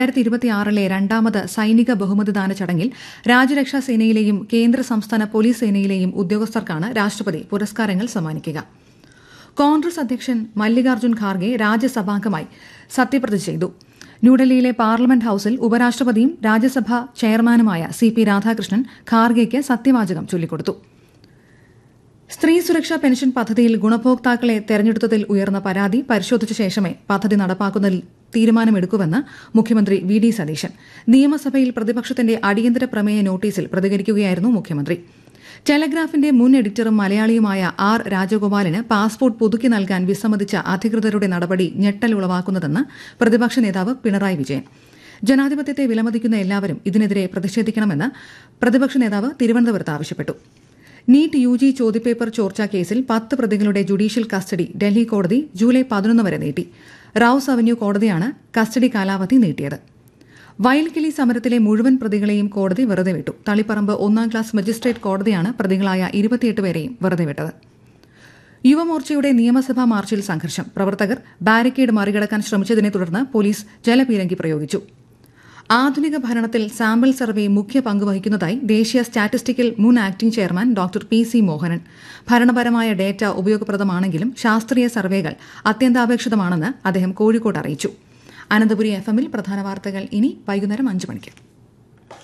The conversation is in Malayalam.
രണ്ടായിരത്തി ഇരുപത്തിയാറിലെ രണ്ടാമത് സൈനിക ബഹുമതിദാന ചടങ്ങിൽ രാജ്യരക്ഷാ സേനയിലെയും കേന്ദ്ര സംസ്ഥാന പോലീസ് സേനയിലെയും ഉദ്യോഗസ്ഥർക്കാണ് രാഷ്ട്രപതി പുരസ്കാരങ്ങൾ സമ്മാനിക്കുക കോൺഗ്രസ് അധ്യക്ഷൻ മല്ലികാർജ്ജുൻ ഖാർഗെ രാജ്യസഭാംഗമായി സത്യപ്രതിജ്ഞ ചെയ്തു ന്യൂഡൽഹിയിലെ പാർലമെന്റ് ഹൌസിൽ ഉപരാഷ്ട്രപതിയും രാജ്യസഭാ ചെയർമാനുമായ സി പി രാധാകൃഷ്ണൻ ഖാർഗെയ്ക്ക് സത്യവാചകം ചൊല്ലിക്കൊടുത്തു സ്ത്രീ സുരക്ഷാ പെൻഷൻ പദ്ധതിയിൽ ഗുണഭോക്താക്കളെ തെരഞ്ഞെടുത്തതിൽ ഉയർന്ന പരാതി പരിശോധിച്ച ശേഷമേ പദ്ധതി നടപ്പാക്കുന്നതിൽ തീരുമാനമെടുക്കൂവെന്ന് മുഖ്യമന്ത്രി വി ഡി സതീശൻ നിയമസഭയിൽ പ്രതിപക്ഷത്തിന്റെ അടിയന്തര പ്രമേയ നോട്ടീസിൽ പ്രതികരിക്കുകയായിരുന്നു മുഖ്യമന്ത്രി ടെലഗ്രാഫിന്റെ മുൻ എഡിറ്ററും മലയാളിയുമായ ആർ രാജഗോപാലിന് പാസ്പോർട്ട് പുതുക്കി നൽകാൻ വിസമ്മതിച്ച അധികൃതരുടെ നടപടി ഞെട്ടലുളവാക്കുന്നതെന്ന് പ്രതിപക്ഷ നേതാവ് പിണറായി വിജയൻ ജനാധിപത്യത്തെ വിലമതിക്കുന്ന എല്ലാവരും ഇതിനെതിരെ പ്രതിഷേധിക്കണമെന്ന് പ്രതിപക്ഷ നേതാവ് തിരുവനന്തപുരത്ത് ആവശ്യപ്പെട്ടു നീറ്റ് യു ജി ചോദ്യപേപ്പർ ചോർച്ചാ കേസിൽ പത്ത് പ്രതികളുടെ ജുഡീഷ്യൽ കസ്റ്റഡി ഡൽഹി കോടതി ജൂലൈ പതിനൊന്ന് വരെ നീട്ടി റൌസ് അവന്യൂ കോടതിയാണ് കസ്റ്റഡി കാലാവധി നീട്ടിയത് വയൽക്കിളി സമരത്തിലെ മുഴുവൻ പ്രതികളെയും കോടതി വെറുതെ വിട്ടു തളിപ്പറമ്പ് ഒന്നാം ക്ലാസ് മജിസ്ട്രേറ്റ് കോടതിയാണ് പ്രതികളായ ഇരുപത്തിയെട്ട് പേരെയും വെറുതെ വിട്ടത് യുവമോർച്ചയുടെ നിയമസഭാ മാർച്ചിൽ സംഘർഷം പ്രവർത്തകർ ബാരിക്കേഡ് മറികടക്കാൻ ശ്രമിച്ചതിനെ തുടർന്ന് പോലീസ് ജലപീരങ്കി പ്രയോഗിച്ചു ആധുനിക ഭരണത്തിൽ സാമ്പിൾ സർവേ മുഖ്യ പങ്കുവഹിക്കുന്നതായി ദേശീയ സ്റ്റാറ്റിസ്റ്റിക്കൽ മുൻ acting chairman doctor P C Mohanan ഭരണപരമായ ഡേറ്റ ഉപയോഗപ്രദമാണെങ്കിലും ശാസ്ത്രീയ സർവേകൾ അത്യന്താപേക്ഷിതമാണെന്ന് അദ്ദേഹം കോഴിക്കോട്ട് അറിയിച്ചു അനന്തപുരി എഫ് എമ്മിൽ പ്രധാന വാർത്തകൾ ഇനി വൈകുന്നേരം അഞ്ച് മണിക്ക്